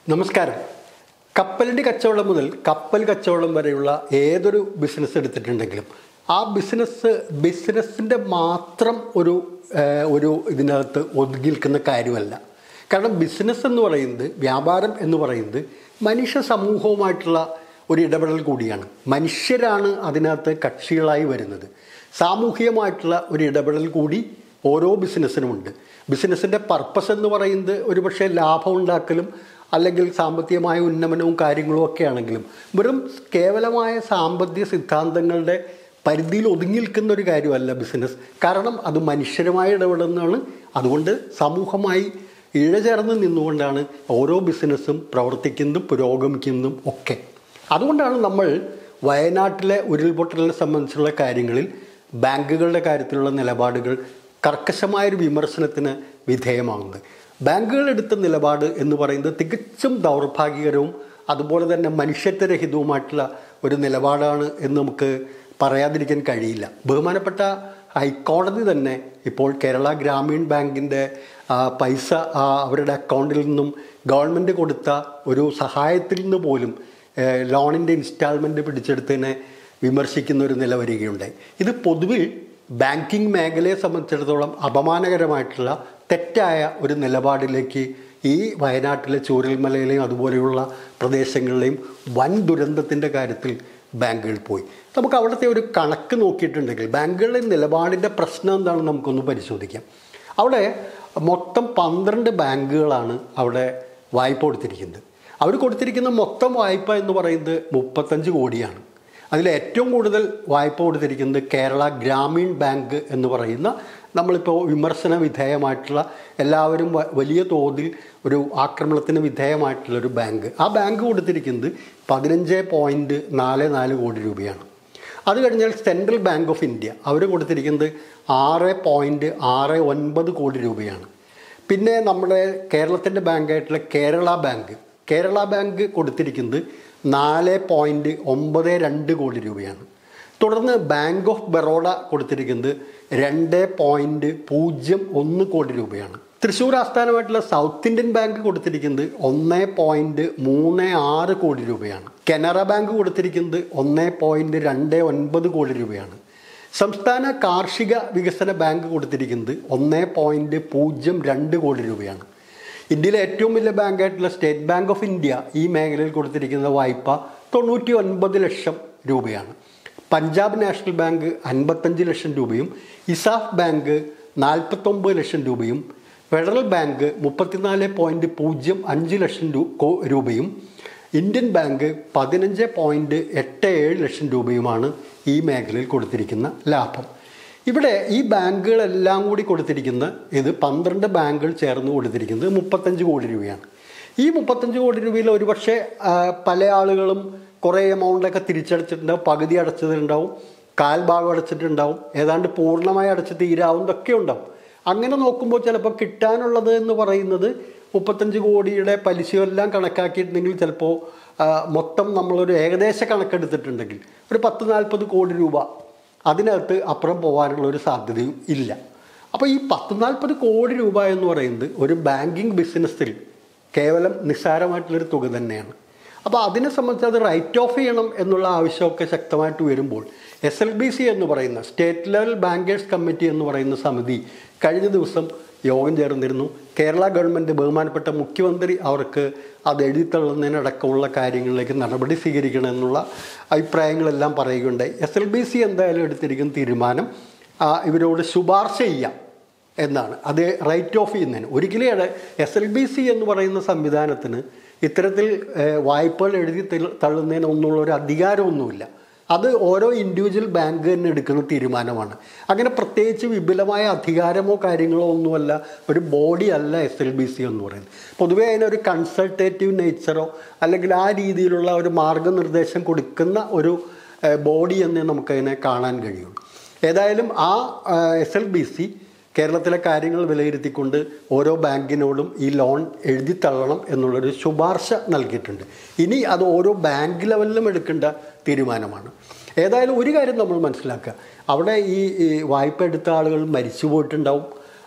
നമസ്കാരം കപ്പലിൻ്റെ കച്ചവടം മുതൽ കപ്പൽ കച്ചവടം വരെയുള്ള ഏതൊരു ബിസിനസ് എടുത്തിട്ടുണ്ടെങ്കിലും ആ ബിസിനസ് ബിസിനസ്സിൻ്റെ മാത്രം ഒരു ഏഹ്, ഒരു ഇതിനകത്ത് ഒതുങ്ങി നിൽക്കുന്ന കാര്യമല്ല കാരണം ബിസിനസ് എന്ന് പറയുന്നത് വ്യാപാരം എന്ന് പറയുന്നത് മനുഷ്യ സമൂഹവുമായിട്ടുള്ള ഒരു ഇടപെടൽ കൂടിയാണ് മനുഷ്യരാണ് അതിനകത്ത് കക്ഷികളായി വരുന്നത് സാമൂഹികമായിട്ടുള്ള ഒരു ഇടപെടൽ കൂടി ഓരോ ബിസിനസ്സിനുമുണ്ട് ബിസിനസ്സിൻ്റെ പർപ്പസ് എന്ന് പറയുന്നത് ഒരുപക്ഷെ ലാഭം ഉണ്ടാക്കലും അല്ലെങ്കിൽ സാമ്പത്തികമായ ഉന്നമനവും കാര്യങ്ങളും ഒക്കെ ആണെങ്കിലും വെറും കേവലമായ സാമ്പത്തിക സിദ്ധാന്തങ്ങളുടെ പരിധിയിൽ ഒതുങ്ങി നിൽക്കുന്ന ഒരു കാര്യമല്ല ബിസിനസ് കാരണം അത് മനുഷ്യരുമായി ഇടപെടുന്നതാണ് അതുകൊണ്ട് സമൂഹമായി ഇഴചേർന്ന് നിന്നുകൊണ്ടാണ് ഓരോ ബിസിനസ്സും പ്രവർത്തിക്കുന്നതും പുരോഗമിക്കുന്നതും ഒക്കെ അതുകൊണ്ടാണ് നമ്മൾ വയനാട്ടിലെ ഉരുൾപൊട്ടലിനെ സംബന്ധിച്ചുള്ള കാര്യങ്ങളിൽ ബാങ്കുകളുടെ കാര്യത്തിലുള്ള നിലപാടുകൾ കർക്കശമായൊരു വിമർശനത്തിന് വിധേയമാകുന്നത് ബാങ്കുകൾ എടുത്ത നിലപാട് എന്ന് പറയുന്നത് തികച്ചും ദൗർഭാഗ്യകരവും അതുപോലെ തന്നെ മനുഷ്യത്വരഹിതവുമായിട്ടുള്ള ഒരു നിലപാടാണ് എന്ന് നമുക്ക് പറയാതിരിക്കാൻ കഴിയില്ല ബഹുമാനപ്പെട്ട ഹൈക്കോടതി തന്നെ ഇപ്പോൾ കേരള ഗ്രാമീൺ ബാങ്കിൻ്റെ ആ, പൈസ ആ, അവരുടെ അക്കൗണ്ടിൽ നിന്നും ഗവൺമെൻറ് കൊടുത്ത ഒരു സഹായത്തിൽ നിന്ന് പോലും ഏഹ്, ലോണിൻ്റെ ഇൻസ്റ്റാൾമെൻറ്റ് പിടിച്ചെടുത്തതിനെ വിമർശിക്കുന്ന ഒരു നില വരികയുണ്ടായി ഇത് പൊതുവിൽ ബാങ്കിങ് മേഖലയെ സംബന്ധിച്ചിടത്തോളം അപമാനകരമായിട്ടുള്ള തെറ്റായ ഒരു നിലപാടിലേക്ക് ഈ വയനാട്ടിലെ ചൂരൽമലയിലെയും അതുപോലെയുള്ള പ്രദേശങ്ങളിലെയും വൻ ദുരന്തത്തിൻ്റെ കാര്യത്തിൽ ബാങ്കുകൾ പോയി നമുക്ക് അവിടുത്തെ ഒരു കണക്ക് നോക്കിയിട്ടുണ്ടെങ്കിൽ ബാങ്കുകളുടെ നിലപാടിൻ്റെ പ്രശ്നം എന്താണെന്ന് നമുക്കൊന്ന് പരിശോധിക്കാം അവിടെ മൊത്തം പന്ത്രണ്ട് ബാങ്കുകളാണ് അവിടെ വായ്പ കൊടുത്തിരിക്കുന്നത് അവർ കൊടുത്തിരിക്കുന്ന മൊത്തം വായ്പ എന്ന് പറയുന്നത് മുപ്പത്തഞ്ച് കോടിയാണ് അതിൽ ഏറ്റവും കൂടുതൽ വായ്പ കൊടുത്തിരിക്കുന്നത് കേരള ഗ്രാമീൺ ബാങ്ക് എന്ന് പറയുന്ന നമ്മളിപ്പോൾ വിമർശന വിധേയമായിട്ടുള്ള എല്ലാവരും വ- വലിയ തോതിൽ ഒരു ആക്രമണത്തിന് വിധേയമായിട്ടുള്ള ഒരു ബാങ്ക് ആ ബാങ്ക് കൊടുത്തിരിക്കുന്നത് പതിനഞ്ച് പോയിൻറ്റ് നാല് നാല് കോടി രൂപയാണ് അത് കഴിഞ്ഞാൽ സെൻട്രൽ ബാങ്ക് ഓഫ് ഇന്ത്യ അവർ കൊടുത്തിരിക്കുന്നത് ആറ് പോയിൻറ്റ് ആറ് ഒൻപത് കോടി രൂപയാണ് പിന്നെ നമ്മുടെ കേരളത്തിൻ്റെ ബാങ്കായിട്ടുള്ള കേരള ബാങ്ക് കേരള ബാങ്ക് കൊടുത്തിരിക്കുന്നത് നാല് പോയിൻറ്റ് ഒമ്പത് രണ്ട് കോടി രൂപയാണ് തുടർന്ന് ബാങ്ക് ഓഫ് ബറോഡ കൊടുത്തിരിക്കുന്നത് രണ്ട് പോയിൻറ്റ് പൂജ്യം ഒന്ന് കോടി രൂപയാണ് തൃശ്ശൂർ ആസ്ഥാനമായിട്ടുള്ള സൗത്ത് ഇന്ത്യൻ ബാങ്ക് കൊടുത്തിരിക്കുന്നത് ഒന്ന് പോയിൻറ്റ് മൂന്ന് ആറ് കോടി രൂപയാണ് കനറ ബാങ്ക് കൊടുത്തിരിക്കുന്നത് ഒന്ന് പോയിൻറ്റ് രണ്ട് ഒൻപത് കോടി രൂപയാണ് സംസ്ഥാന കാർഷിക വികസന ബാങ്ക് കൊടുത്തിരിക്കുന്നത് ഒന്ന് പോയിൻറ്റ് പൂജ്യം രണ്ട് കോടി രൂപയാണ് ഇന്ത്യയിലെ ഏറ്റവും വലിയ ബാങ്കായിട്ടുള്ള സ്റ്റേറ്റ് ബാങ്ക് ഓഫ് ഇന്ത്യ ഈ മേഖലയിൽ കൊടുത്തിരിക്കുന്ന വായ്പ തൊണ്ണൂറ്റി ഒൻപത് ലക്ഷം രൂപയാണ് പഞ്ചാബ് നാഷണൽ ബാങ്ക് അൻപത്തഞ്ച് ലക്ഷം രൂപയും ഇസാഫ് ബാങ്ക് നാൽപ്പത്തൊമ്പത് ലക്ഷം രൂപയും ഫെഡറൽ ബാങ്ക് മുപ്പത്തിനാല് പോയിൻറ്റ് പൂജ്യം അഞ്ച് ലക്ഷം രൂ കോ- രൂപയും ഇന്ത്യൻ ബാങ്ക് പതിനഞ്ച് പോയിൻറ്റ് എട്ട് ഏഴ് ലക്ഷം രൂപയുമാണ് ഈ മേഖലയിൽ കൊടുത്തിരിക്കുന്ന ലാഭം ഇവിടെ ഈ ബാങ്കുകളെല്ലാം കൂടി കൊടുത്തിരിക്കുന്ന ഇത് പന്ത്രണ്ട് ബാങ്കുകൾ ചേർന്ന് കൊടുത്തിരിക്കുന്നത് മുപ്പത്തഞ്ച് കോടി രൂപയാണ് ഈ മുപ്പത്തഞ്ച് കോടി രൂപയിൽ ഒരുപക്ഷെ ആ, പല ആളുകളും കുറേ എമൗണ്ടൊക്കെ തിരിച്ചടച്ചിട്ടുണ്ടാവും പകുതി അടച്ചതുണ്ടാവും കാൽ ഭാഗം അടച്ചിട്ടുണ്ടാവും ഏതാണ്ട് പൂർണ്ണമായി അടച്ച് തീരാവുന്നതൊക്കെ ഉണ്ടാവും അങ്ങനെ നോക്കുമ്പോൾ ചിലപ്പോൾ കിട്ടാനുള്ളത് എന്ന് പറയുന്നത് മുപ്പത്തഞ്ച് കോടിയുടെ പലിശയെല്ലാം കണക്കാക്കിയിട്ടുണ്ടെങ്കിൽ ചിലപ്പോൾ ആ, മൊത്തം നമ്മളൊരു ഏകദേശ കണക്കെടുത്തിട്ടുണ്ടെങ്കിൽ ഒരു പത്ത് നാൽപ്പത് കോടി രൂപ അതിനകത്ത് അപ്പുറം പോകാനുള്ള ഒരു സാധ്യതയും ഇല്ല അപ്പോൾ ഈ പത്ത് നാൽപ്പത് കോടി രൂപ എന്ന് പറയുന്നത് ഒരു ബാങ്കിങ് ബിസിനസ്സിൽ കേവലം നിസ്സാരമായിട്ടുള്ളൊരു തുക തന്നെയാണ് അപ്പോൾ അതിനെ സംബന്ധിച്ച് അത് റൈറ്റ് ഓഫ് ചെയ്യണം എന്നുള്ള ആവശ്യമൊക്കെ ശക്തമായിട്ട് വരുമ്പോൾ എസ് എൽ ബി സി എന്ന് പറയുന്ന സ്റ്റേറ്റ് ലെവൽ ബാങ്കേഴ്സ് കമ്മിറ്റി എന്ന് പറയുന്ന സമിതി കഴിഞ്ഞ ദിവസം യോഗം ചേർന്നിരുന്നു കേരള ഗവൺമെൻറ് ബഹുമാനപ്പെട്ട മുഖ്യമന്ത്രി അവർക്ക് അത് എഴുതിത്തള്ളുന്നതിനടക്കമുള്ള കാര്യങ്ങളിലേക്ക് നടപടി സ്വീകരിക്കണമെന്നുള്ള അഭിപ്രായങ്ങളെല്ലാം പറയുകയുണ്ടായി എസ് എൽ ബി സി എന്തായാലും എടുത്തിരിക്കുന്ന തീരുമാനം ആ, ഇവരോട് ശുപാർശ ചെയ്യാം എന്നാണ് അത് റൈറ്റ് ഓഫ് ചെയ്യുന്നതിന് ഒരിക്കലും എസ് എൽ ബി സി എന്ന് പറയുന്ന സംവിധാനത്തിന് ഇത്തരത്തിൽ ഏഹ്, വായ്പകൾ എഴുതി തള്ള- തള്ളുന്നതിനൊന്നുള്ള ഒരു അധികാരമൊന്നുമില്ല അത് ഓരോ ഇൻഡിവിജ്വൽ ബാങ്ക് തന്നെ എടുക്കുന്ന തീരുമാനമാണ് അങ്ങനെ പ്രത്യേകിച്ച് വിപുലമായ അധികാരമോ കാര്യങ്ങളോ ഒന്നുമല്ല ഒരു ബോഡി അല്ല എസ് എൽ ബി സി എന്ന് പറയുന്നത് പൊതുവേ അതിനൊരു കൺസൾട്ടേറ്റീവ് നേച്ചറോ അല്ലെങ്കിൽ ആ രീതിയിലുള്ള ഒരു മാർഗനിർദ്ദേശം കൊടുക്കുന്ന ഒരു ബോഡി എന്നേ നമുക്കതിനെ കാണാൻ കഴിയുള്ളൂ ഏതായാലും ആ എസ് എൽ ബി സി കേരളത്തിലെ കാര്യങ്ങൾ വിലയിരുത്തിക്കൊണ്ട് ഓരോ ബാങ്കിനോടും ഈ ലോൺ എഴുതി തള്ളണം എന്നുള്ളൊരു ശുപാർശ നൽകിയിട്ടുണ്ട് ഇനി അത് ഓരോ ബാങ്ക് ലെവലിലും എടുക്കേണ്ട തീരുമാനമാണ് ഏതായാലും ഒരു കാര്യം നമ്മൾ മനസ്സിലാക്കുക അവിടെ ഈ ഈ വായ്പ എടുത്ത ആളുകൾ മരിച്ചു പോയിട്ടുണ്ടാവും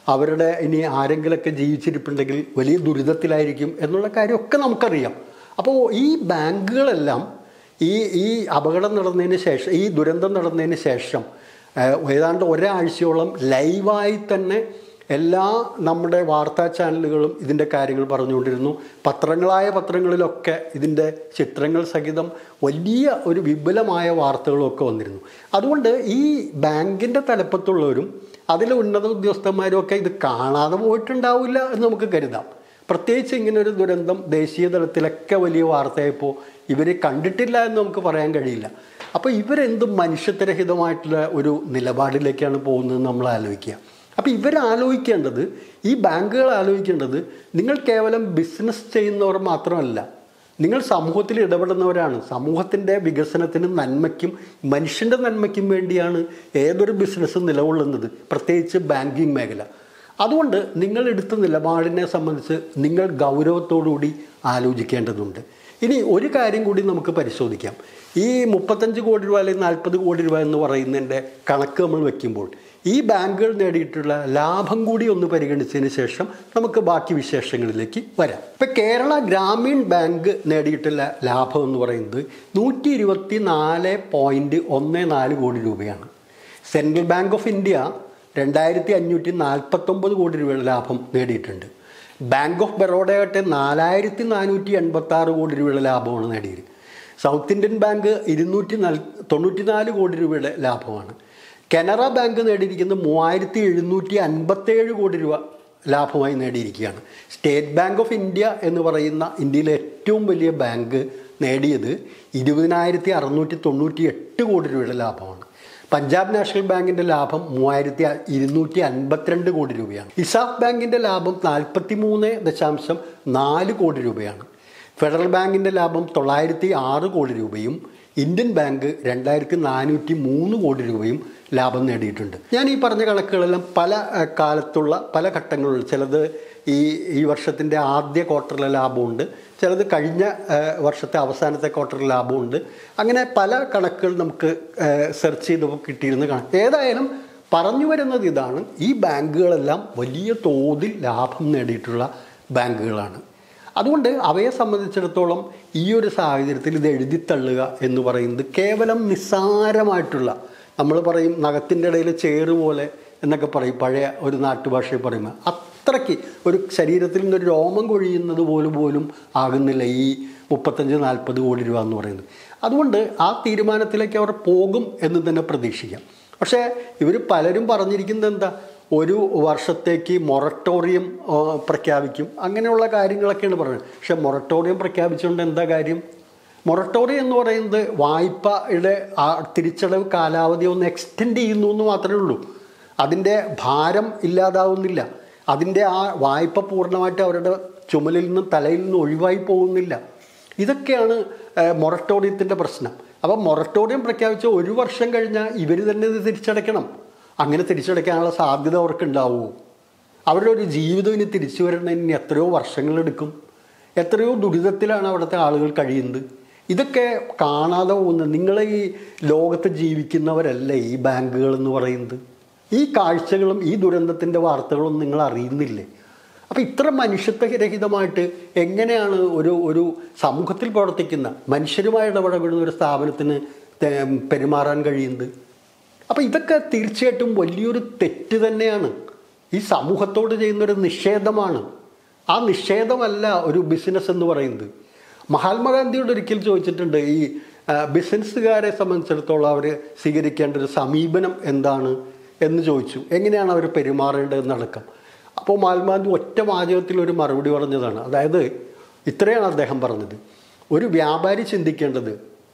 അവരുടെ ഇനി ആരെങ്കിലൊക്കെ ജീവിച്ചിരിപ്പുണ്ടെങ്കിൽ വലിയ ദുരിതത്തിലായിരിക്കും എന്നുള്ള കാര്യമൊക്കെ നമുക്കറിയാം അപ്പോൾ ഈ ബാങ്കുകളെല്ലാം ഈ ഈ അപകടം നടന്നതിന് ശേഷം ഈ ദുരന്തം നടന്നതിന് ശേഷം ഏഹ്, ഏതാണ്ട് ഒരാഴ്ചയോളം ലൈവായി തന്നെ എല്ലാ നമ്മുടെ വാർത്താ ചാനലുകളും ഇതിൻ്റെ കാര്യങ്ങൾ പറഞ്ഞുകൊണ്ടിരുന്നു പത്രങ്ങളായ പത്രങ്ങളിലൊക്കെ ഇതിൻ്റെ ചിത്രങ്ങൾ സഹിതം വലിയ ഒരു വിപുലമായ വാർത്തകളും ഒക്കെ വന്നിരുന്നു അതുകൊണ്ട് ഈ ബാങ്കിൻ്റെ തലപ്പത്തുള്ളവരും അതിലെ ഉന്നത ഉദ്യോഗസ്ഥന്മാരും ഒക്കെ ഇത് കാണാതെ പോയിട്ടുണ്ടാവില്ല എന്ന് നമുക്ക് കരുതാം പ്രത്യേകിച്ച് ഇങ്ങനെ ഒരു ദുരന്തം ദേശീയ തലത്തിലൊക്കെ വലിയ വാർത്തയായപ്പോൾ ഇവർ കണ്ടിട്ടില്ല എന്ന് നമുക്ക് പറയാൻ കഴിയില്ല അപ്പോൾ ഇവരെന്തും മനുഷ്യത്വരഹിതമായിട്ടുള്ള ഒരു നിലപാടിലേക്കാണ് പോകുന്നത് നമ്മൾ ആലോചിക്കുക അപ്പോൾ ഇവർ ആലോചിക്കേണ്ടത് ഈ ബാങ്കുകൾ ആലോചിക്കേണ്ടത് നിങ്ങൾ കേവലം ബിസിനസ് ചെയ്യുന്നവർ മാത്രമല്ല നിങ്ങൾ സമൂഹത്തിൽ ഇടപെടുന്നവരാണ് സമൂഹത്തിൻ്റെ വികസനത്തിനും നന്മയ്ക്കും മനുഷ്യൻ്റെ നന്മയ്ക്കും വേണ്ടിയാണ് ഏതൊരു ബിസിനസ്സും നിലകൊള്ളുന്നത് പ്രത്യേകിച്ച് ബാങ്കിങ് മേഖല അതുകൊണ്ട് നിങ്ങൾ എടുത്ത നിലപാടിനെ സംബന്ധിച്ച് നിങ്ങൾ ഗൗരവത്തോടുകൂടി ആലോചിക്കേണ്ടതുണ്ട് ഇനി ഒരു കാര്യം കൂടി നമുക്ക് പരിശോധിക്കാം ഈ മുപ്പത്തഞ്ച് കോടി രൂപ അല്ലെങ്കിൽ നാൽപ്പത് കോടി രൂപ എന്ന് പറയുന്നതിൻ്റെ കണക്ക് നമ്മൾ വെക്കുമ്പോൾ ഈ ബാങ്കുകൾ നേടിയിട്ടുള്ള ലാഭം കൂടി ഒന്ന് പരിഗണിച്ചതിന് ശേഷം നമുക്ക് ബാക്കി വിശേഷങ്ങളിലേക്ക് വരാം ഇപ്പം കേരള ഗ്രാമീൺ ബാങ്ക് നേടിയിട്ടുള്ള ലാഭം എന്ന് പറയുന്നത് നൂറ്റി ഇരുപത്തി നാല് പോയിൻറ്റ് ഒന്ന് നാല് കോടി രൂപയാണ് സെൻട്രൽ ബാങ്ക് ഓഫ് ഇന്ത്യ രണ്ടായിരത്തി അഞ്ഞൂറ്റി നാൽപ്പത്തൊമ്പത് കോടി രൂപയുടെ ലാഭം നേടിയിട്ടുണ്ട് ബാങ്ക് ഓഫ് ബറോഡയാകട്ടെ നാലായിരത്തി നാനൂറ്റി എൺപത്തി ആറ് കോടി രൂപയുടെ ലാഭമാണ് നേടിയത് സൗത്ത് ഇന്ത്യൻ ബാങ്ക് ഇരുന്നൂറ്റി നൽ തൊണ്ണൂറ്റി നാല് കോടി രൂപയുടെ ലാഭമാണ് കനറ ബാങ്ക് നേടിയിരിക്കുന്നത് മൂവായിരത്തി എഴുന്നൂറ്റി അൻപത്തേഴ് കോടി രൂപ ലാഭമായി നേടിയിരിക്കുകയാണ് സ്റ്റേറ്റ് ബാങ്ക് ഓഫ് ഇന്ത്യ എന്ന് പറയുന്ന ഇന്ത്യയിലെ ഏറ്റവും വലിയ ബാങ്ക് നേടിയത് ഇരുപതിനായിരത്തി അറുന്നൂറ്റി തൊണ്ണൂറ്റി എട്ട് കോടി രൂപയുടെ ലാഭമാണ് പഞ്ചാബ് നാഷണൽ ബാങ്കിൻ്റെ ലാഭം മൂവായിരത്തി ഇരുന്നൂറ്റി അൻപത്തിരണ്ട് കോടി രൂപയാണ് ഇസാഫ് ബാങ്കിൻ്റെ ലാഭം നാൽപ്പത്തി മൂന്ന് ദശാംശം നാല് കോടി രൂപയാണ് ഫെഡറൽ ബാങ്കിൻ്റെ ലാഭം തൊള്ളായിരത്തി ആറ് കോടി രൂപയും ഇന്ത്യൻ ബാങ്ക് രണ്ടായിരത്തി നാനൂറ്റി മൂന്ന് കോടി രൂപയും ലാഭം നേടിയിട്ടുണ്ട് ഞാൻ ഈ പറഞ്ഞ കണക്കുകളെല്ലാം പല അഹ്, കാലത്തുള്ള പല ഘട്ടങ്ങളുള്ള ചിലത് ഈ ഈ വർഷത്തിൻ്റെ ആദ്യ ക്വാർട്ടറിലെ ലാഭമുണ്ട് ചിലത് കഴിഞ്ഞ അഹ്, വർഷത്തെ അവസാനത്തെ ക്വാർട്ടറിലെ ലാഭമുണ്ട് അങ്ങനെ പല കണക്കുകൾ നമുക്ക് സെർച്ച് ചെയ്തപ്പോൾ കിട്ടിയിരുന്ന കണക്ക് ഏതായാലും പറഞ്ഞു വരുന്നത് ഇതാണ് ഈ ബാങ്കുകളെല്ലാം വലിയ തോതിൽ ലാഭം നേടിയിട്ടുള്ള ബാങ്കുകളാണ് അതുകൊണ്ട് അവയെ സംബന്ധിച്ചിടത്തോളം ഈ ഒരു സാഹചര്യത്തിൽ ഇത് എഴുതിത്തള്ളുക എന്ന് പറയുന്നത് കേവലം നിസ്സാരമായിട്ടുള്ള നമ്മൾ പറയും നഖത്തിൻ്റെ ഇടയിൽ ചേറ് പോലെ എന്നൊക്കെ പറയും പഴയ ഒരു നാട്ടുഭാഷയിൽ പറയുമ്പോൾ അത്രയ്ക്ക് ഒരു ശരീരത്തിൽ നിന്നൊരു രോമം കൊഴിയുന്നത് പോലും പോലും ആകുന്നില്ല ഈ മുപ്പത്തഞ്ച് നാൽപ്പത് കോടി രൂപ എന്ന് പറയുന്നത് അതുകൊണ്ട് ആ തീരുമാനത്തിലേക്ക് അവർ പോകും എന്ന് തന്നെ പ്രതീക്ഷിക്കാം പക്ഷേ ഇവർ പലരും പറഞ്ഞിരിക്കുന്നത് എന്താ ഒരു വർഷത്തേക്ക് മൊറട്ടോറിയം ആ, പ്രഖ്യാപിക്കും അങ്ങനെയുള്ള കാര്യങ്ങളൊക്കെയാണ് പറയുന്നത് പക്ഷേ മൊറട്ടോറിയം പ്രഖ്യാപിച്ചുകൊണ്ട് എന്താ കാര്യം മൊറട്ടോറിയം എന്ന് പറയുന്നത് വായ്പയുടെ ആ തിരിച്ചടവ് കാലാവധി ഒന്ന് എക്സ്റ്റെൻഡ് ചെയ്യുന്നു എന്ന് മാത്രമേ ഉള്ളൂ അതിൻ്റെ ഭാരം ഇല്ലാതാവുന്നില്ല അതിൻ്റെ ആ വായ്പ പൂർണ്ണമായിട്ട് അവരുടെ ചുമലിൽ നിന്നും തലയിൽ നിന്നും ഒഴിവായി പോകുന്നില്ല ഇതൊക്കെയാണ് മൊറട്ടോറിയത്തിൻ്റെ പ്രശ്നം അപ്പം മൊറട്ടോറിയം പ്രഖ്യാപിച്ച ഒരു വർഷം കഴിഞ്ഞാൽ ഇവർ തന്നെ ഇത് തിരിച്ചടയ്ക്കണം അങ്ങനെ തിരിച്ചടയ്ക്കാനുള്ള സാധ്യത അവർക്ക് ഉണ്ടാവുമോ അവരുടെ ഒരു ജീവിതം ഇനി തിരിച്ചു വരണമെങ്കിൽ ഇനി എത്രയോ വർഷങ്ങളെടുക്കും എത്രയോ ദുരിതത്തിലാണ് അവിടുത്തെ ആളുകൾ കഴിയുന്നത് ഇതൊക്കെ കാണാതെ പോകുന്നത് നിങ്ങൾ ഈ ലോകത്ത് ജീവിക്കുന്നവരല്ലേ ഈ ബാങ്കുകൾ എന്ന് പറയുന്നത് ഈ കാഴ്ചകളും ഈ ദുരന്തത്തിൻ്റെ വാർത്തകളും നിങ്ങൾ അറിയുന്നില്ലേ അപ്പോൾ ഇത്ര മനുഷ്യത്വരഹിതമായിട്ട് എങ്ങനെയാണ് ഒരു ഒരു സമൂഹത്തിൽ പ്രവർത്തിക്കുന്ന മനുഷ്യരുമായി ഇടപെടുന്ന ഒരു സ്ഥാപനത്തിന് തെ- പെരുമാറാൻ കഴിയുന്നത് അപ്പോൾ ഇതൊക്കെ തീർച്ചയായിട്ടും വലിയൊരു തെറ്റ് തന്നെയാണ് ഈ സമൂഹത്തോട് ചെയ്യുന്നൊരു നിഷേധമാണ് ആ നിഷേധമല്ല ഒരു ബിസിനസ് എന്ന് പറയുന്നത് മഹാത്മാഗാന്ധിയോട് ഒരിക്കൽ ചോദിച്ചിട്ടുണ്ട് ഈ ആ, ബിസിനസ്സുകാരെ സംബന്ധിച്ചിടത്തോളം അവർ സ്വീകരിക്കേണ്ട ഒരു സമീപനം എന്താണ് എന്ന് ചോദിച്ചു എങ്ങനെയാണ് അവർ പെരുമാറേണ്ടതെന്നടക്കം അപ്പോൾ മഹാത്മാഗാന്ധി ഒറ്റ വാചകത്തിൽ ഒരു മറുപടി പറഞ്ഞതാണ് അതായത് ഇത്രയാണ് അദ്ദേഹം പറഞ്ഞത് ഒരു വ്യാപാരി ചിന്തിക്കേണ്ടത്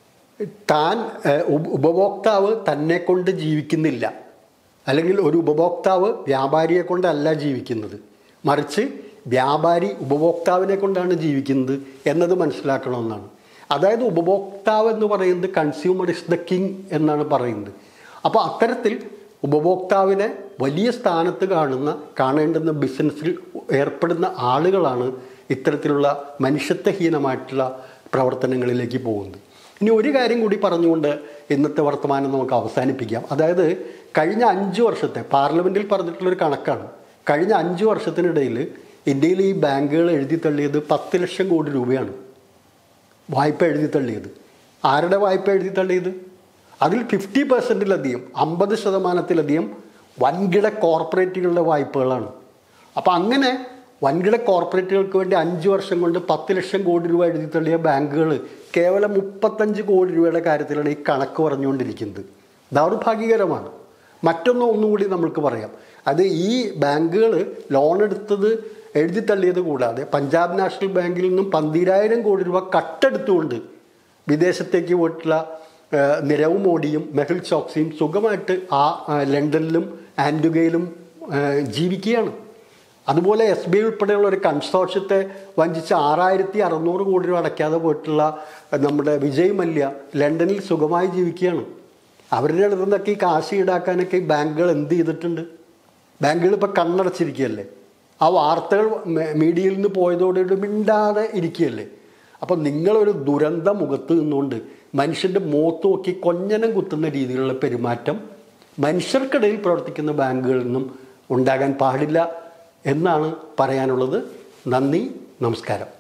താൻ ഏഹ്, ഉപ- ഉപഭോക്താവ് തന്നെ കൊണ്ട് ജീവിക്കുന്നില്ല അല്ലെങ്കിൽ ഒരു ഉപഭോക്താവ് വ്യാപാരിയെ കൊണ്ടല്ല ജീവിക്കുന്നത് മറിച്ച് വ്യാപാരി ഉപഭോക്താവിനെ കൊണ്ടാണ് ജീവിക്കുന്നത് എന്നത് മനസ്സിലാക്കണമെന്നാണ് അതായത് ഉപഭോക്താവ് എന്ന് പറയുന്നത് കൺസ്യൂമർ ഇസ് ദ കിങ് എന്നാണ് പറയുന്നത് അപ്പോൾ അത്തരത്തിൽ ഉപഭോക്താവിനെ വലിയ സ്ഥാനത്ത് കാണുന്ന കാണേണ്ടുന്ന ബിസിനസ്സിൽ ഏർപ്പെടുന്ന ആളുകളാണ് ഇത്തരത്തിലുള്ള മനുഷ്യത്വഹീനമായിട്ടുള്ള പ്രവർത്തനങ്ങളിലേക്ക് പോകുന്നത് ഇനി ഒരു കാര്യം കൂടി പറഞ്ഞുകൊണ്ട് ഇന്നത്തെ വർത്തമാനം നമുക്ക് അവസാനിപ്പിക്കാം അതായത് കഴിഞ്ഞ അഞ്ച് വർഷത്തെ പാർലമെൻറ്റിൽ പറഞ്ഞിട്ടുള്ളൊരു കണക്കാണ് കഴിഞ്ഞ അഞ്ച് വർഷത്തിനിടയിൽ ഇന്ത്യയിൽ ഈ ബാങ്കുകൾ എഴുതി തള്ളിയത് പത്ത് ലക്ഷം കോടി രൂപയാണ് വായ്പ എഴുതി തള്ളിയത് ആരുടെ വായ്പ എഴുതി തള്ളിയത് അതിൽ ഫിഫ്റ്റി പെർസെൻറ്റിലധികം അമ്പത് ശതമാനത്തിലധികം വൻകിട കോർപ്പറേറ്റുകളുടെ വായ്പകളാണ് അപ്പോൾ അങ്ങനെ വൻകിട കോർപ്പറേറ്റുകൾക്ക് വേണ്ടി അഞ്ച് വർഷം കൊണ്ട് പത്ത് ലക്ഷം കോടി രൂപ എഴുതി തള്ളിയ ബാങ്കുകൾ കേവലം മുപ്പത്തഞ്ച് കോടി രൂപയുടെ കാര്യത്തിലാണ് ഈ കണക്ക് പറഞ്ഞുകൊണ്ടിരിക്കുന്നത് ദൗർഭാഗ്യകരമാണ് മറ്റൊന്ന് ഒന്നുകൂടി നമുക്ക് പറയാം അത് ഈ ബാങ്കുകൾ ലോൺ എടുത്തത് എഴുതി തള്ളിയത് കൂടാതെ പഞ്ചാബ് നാഷണൽ ബാങ്കിൽ നിന്നും പന്തിരായിരം കോടി രൂപ കട്ടെടുത്തുകൊണ്ട് വിദേശത്തേക്ക് പോയിട്ടുള്ള ആ, നിരവ് മോഡിയും മെഹുൽ ചോക്സിയും സുഖമായിട്ട് ആ ആ, ലണ്ടനിലും ആൻഡുഗയിലും ആ, ജീവിക്കുകയാണ് അതുപോലെ എസ് ബി ഐ ഉൾപ്പെടെയുള്ള ഒരു കൺസോർഷ്യത്തെ വഞ്ചിച്ച് ആറായിരത്തി അറുന്നൂറ് കോടി രൂപ അടയ്ക്കാതെ പോയിട്ടുള്ള നമ്മുടെ വിജയ് മല്യ ലണ്ടനിൽ സുഖമായി ജീവിക്കുകയാണ് അവരുടെ അടുത്ത് നിന്നൊക്കെ ഈ കാശ് ഈടാക്കാനൊക്കെ ഈ ബാങ്കുകൾ എന്ത് ചെയ്തിട്ടുണ്ട് ബാങ്കുകൾ ഇപ്പോൾ കണ്ണടച്ചിരിക്കുകയല്ലേ ആ വാർത്തകൾ മേ- മീഡിയയിൽ നിന്ന് പോയതോടുകൂടി മിണ്ടാതെ ഇരിക്കുകയല്ലേ അപ്പം നിങ്ങളൊരു ദുരന്ത മുഖത്ത് നിന്നുകൊണ്ട് മനുഷ്യൻ്റെ മുഖത്ത് നോക്കി കൊഞ്ഞനം കുത്തുന്ന രീതിയിലുള്ള പെരുമാറ്റം മനുഷ്യർക്കിടയിൽ പ്രവർത്തിക്കുന്ന ബാങ്കുകളിൽ നിന്നും ഉണ്ടാകാൻ പാടില്ല എന്നാണ് പറയാനുള്ളത് നന്ദി നമസ്കാരം